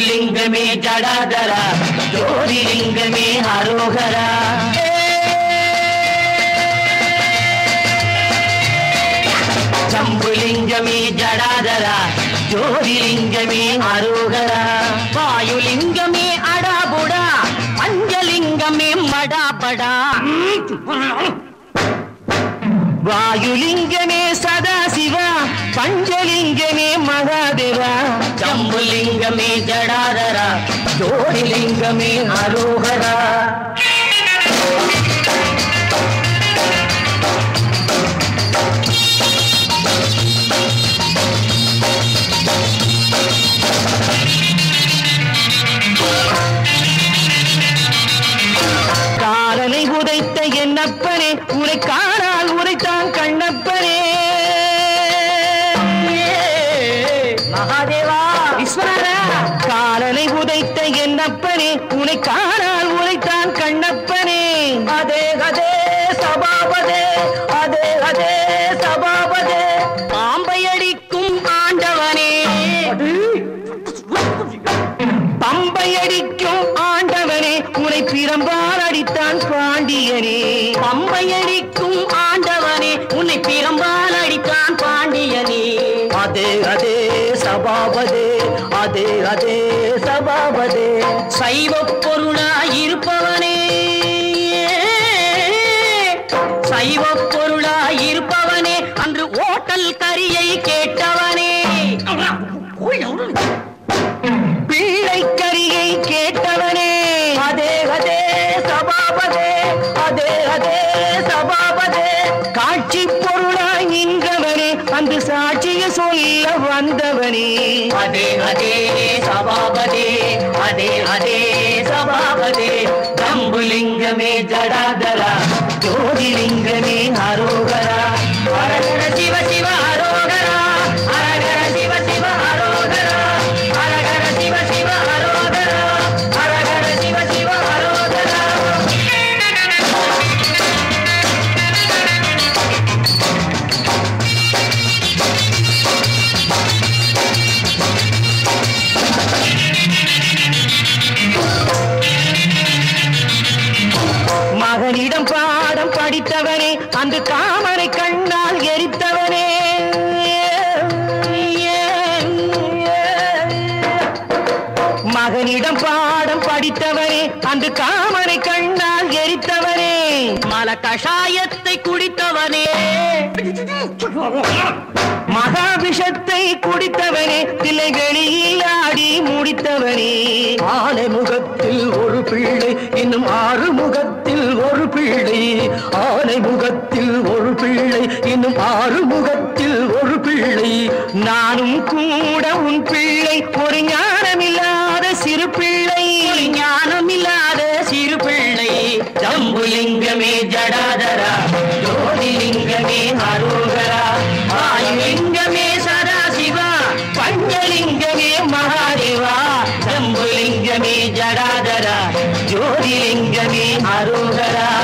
ஜம்புலிங்கமே ஜடாதரா ஜோதிலிங்கமே அரோகரா ஜம்புலிங்கமே ஜடாதரா ஜோதிலிங்கமே அரோகரா வாயுலிங்கமே அடாபுடா பஞ்சலிங்கமே மடாபடா வாயுலிங்கமே சதாசிவா பஞ்சலிங்கமே மகாதேவா ஜம்புலிங்கமே ஜடாதரா ஜோதிலிங்கமே அரோகரா காலனை உதைத்த என்னப்பனே உரை காணால் உரைத்தான் கண்ணப்பனே மகாதேவா விஸ்வநாதா காலனை உதைத்த என்னப்பனே உனை காணால் உரைத்தான் கண்ணப்பனே அதே அதே சபாபதே அதே அதே சபாபதே பாம்பை அடிக்கும் ஆண்டவனே பம்பை அடிக்கும் ஆண்டவனே உனை பிரம்பால் அடித்தான் பாண்டியனே பம்பை அடிக்கும் ஆண்டவனே உன்னை பிரம்பால் அடித்தான் பாண்டியனே அதே அதே சபாபதே அதே அதே சபாபதே சைவ பொருளாய் இருப்பவனே சைவ பொருளாய் இருப்பவனே அன்று ஓட்டல் கரியை கேட்டவனே பிள்ளை கரியை கேட்டவனே அதே அதே சபாபதே அதே அதே சபாபதே காட்சி பொருளாய் நின்றவனே அந்த சாட்சிய சொல்ல வந்தவனே அதே அதே சபாபதே அதே அதே சபாபதே ஜம்புலிங்கமே ஜடாதரா ஜோதிலிங்கமே அரோகரா ஹரஹர சிவ சிவ அரோகரா ஹரஹர சிவ சிவ அரோகரா ஹரஹர சிவ சிவ அரோகரா ஹரஹர சிவ சிவ அரோகரா மகனிடம் பாடம் படித்தவனே அந்த காமனை கண்ணால் எரித்தவனே மகனிடம் பாடம் படித்தவனே அந்த காமனை கண்ணால் எரித்தவனே மல கஷாயத்தை குடித்தவனே மகாபிஷத்தை குடித்தவனே தில்லை வெளியில் ஆடி முடித்தவனே ஆனை முகத்தில் ஒரு பிள்ளை இன்னும் ஆறு முகத்தில் ஒரு பிள்ளை ஆனை முகத்தில் ஒரு பிள்ளை இன்னும் ஆறு முகத்தில் ஒரு பிள்ளை நானும் கூட உன் பிள்ளை ஒரு ஞானமில்லாத சிறு பிள்ளை ஞானமில்லாத சிறு பிள்ளை ஜம்புலிங்கமே ஜடாதரா ஜோதிலிங்கமே அரோகரா ஆயுலிங்கமே சதாசிவா பஞ்சலிங்கமே மகாதேவா ஜம்புலிங்கமே ஜடாதரா ஜோதிலிங்கமே அரோகரா